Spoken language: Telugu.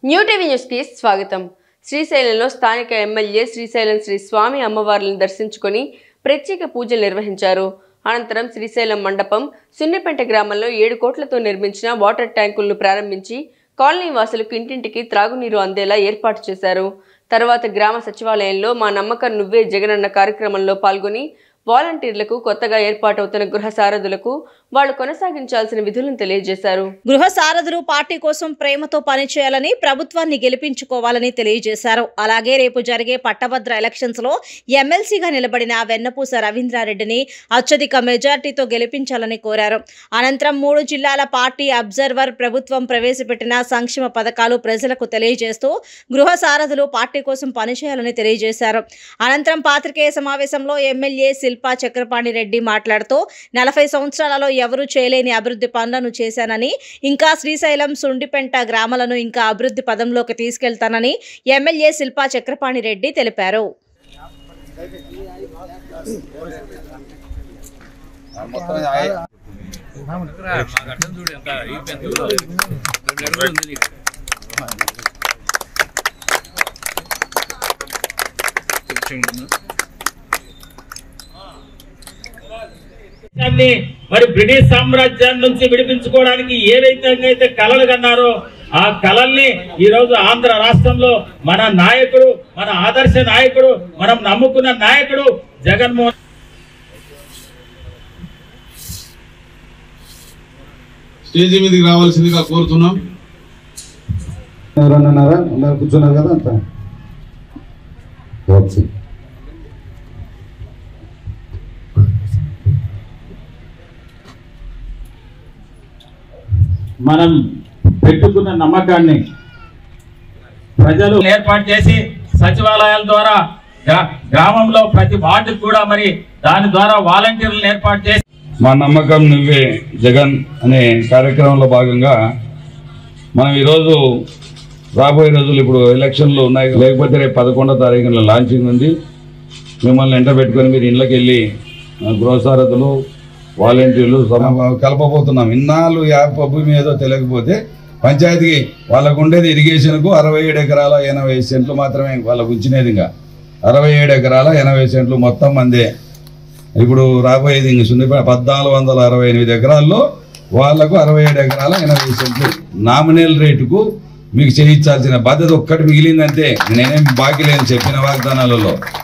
న్యూ టీవీ న్యూస్కి స్వాగతం శ్రీశైలంలో స్థానిక ఎమ్మెల్యే శ్రీశైలం శ్రీ స్వామి అమ్మవార్లను దర్శించుకొని ప్రత్యేక పూజలు నిర్వహించారు అనంతరం శ్రీశైలం మండపం సున్నిపెంట గ్రామంలో ఏడు కోట్లతో నిర్మించిన వాటర్ ట్యాంకులను ప్రారంభించి కాలనీ వాసులకు ఇంటింటికి త్రాగునీరు అందేలా ఏర్పాటు చేశారు తర్వాత గ్రామ సచివాలయంలో మా నమ్మకం నువ్వే జగనన్న కార్యక్రమంలో పాల్గొని వాలంటీర్లకు కొత్తగా ఏర్పాటవుతున్న గృహ సారథులకు వాళ్ళు కొనసాగించాల్సిన విధులను తెలియజేశారు గృహ సారథులు పార్టీ కోసం ప్రేమతో పనిచేయాలని ప్రభుత్వాన్ని గెలిపించుకోవాలని తెలియజేశారు అలాగే రేపు జరిగే పట్టభద్ర ఎలక్షన్స్ లో ఎమ్మెల్సీగా నిలబడిన వెన్నపూస రవీంద్రారెడ్డిని అత్యధిక మెజార్టీతో గెలిపించాలని కోరారు అనంతరం మూడు జిల్లాల పార్టీ అబ్జర్వర్ ప్రభుత్వం ప్రవేశపెట్టిన సంక్షేమ పథకాలు ప్రజలకు తెలియజేస్తూ గృహ సారథులు పార్టీ కోసం పనిచేయాలని తెలియజేశారు అనంతరం పాత్రికేయ సమావేశంలో ఎమ్మెల్యే శిల్పా చక్రపాణి రెడ్డి మాట్లాడుతూ నలభై సంవత్సరాలలో ఎవరూ చేయలేని అభివృద్ధి పనులను చేశానని ఇంకా శ్రీశైలం సుండిపెంట గ్రామాలను ఇంకా అభివృద్ధి పదంలోకి తీసుకెళ్తానని ఎమ్మెల్యే శిల్పా చక్రపాణి రెడ్డి తెలిపారు దేశాన్ని మరి బ్రిటిష్ సామ్రాజ్యాన్ని నుంచి విడిపించుకోవడానికి ఏదైతే అయితే కలలు కన్నారో ఆ కలల్ని ఈ రోజు ఆంధ్ర రాష్ట్రంలో మన నాయకుడు మన ఆదర్శ నాయకుడు మనం నమ్ముకున్న నాయకుడు జగన్మోహన్ స్టేజీ మీదకి రావాల్సిందిగా కోరుతున్నాం ఎవరన్నా ఉన్నారా అందరు కూర్చున్నారు కదా అంత ఓకే మనం పెట్టుకున్న నమ్మకాన్ని ప్రజలు ఏర్పాటు చేసి సచివాలయాల ద్వారా గ్రా- గ్రామంలో ప్రతి వార్డుకు కూడా మరి దాని ద్వారా వాలంటీర్లను ఏర్పాటు చేసి మా నమ్మకం నువ్వే జగన్ అనే కార్యక్రమంలో భాగంగా మనం ఈరోజు రాబోయే రోజులు ఇప్పుడు ఎలక్షన్లు ఉన్నాయి లేకపోతే రేపు పదకొండో తారీఖున లాంచింగ్ ఉంది మిమ్మల్ని ఎంట పెట్టుకొని మీరు ఇళ్ళకి వెళ్ళి ఆ, గృహసారథులు వాలంటీర్లు సమ- కలపబోతున్నాం ఇన్నాళ్ళు యాప్ భూమి ఏదో తెలియకపోతే పంచాయతీకి వాళ్ళకు ఉండేది ఇరిగేషన్కు అరవై ఏడు ఎకరాల ఎనభై సెంట్లు మాత్రమే వాళ్ళకు ఉంచినది ఇంకా అరవై ఏడు ఎకరాల ఎనభై సెంట్లు మొత్తం మందే ఇప్పుడు రాబోయేది ఇంక సున్నిపేట పద్నాలుగు వందల అరవై ఎనిమిది ఎకరాల్లో వాళ్లకు అరవై ఏడు ఎకరాల ఎనభై సెంట్లు నామినల్ రేటుకు మీకు చేయించాల్సిన బాధ్యత ఒక్కటి మిగిలిందంటే నేనేం బాకీ లేని చెప్పిన వాగ్దానాలలో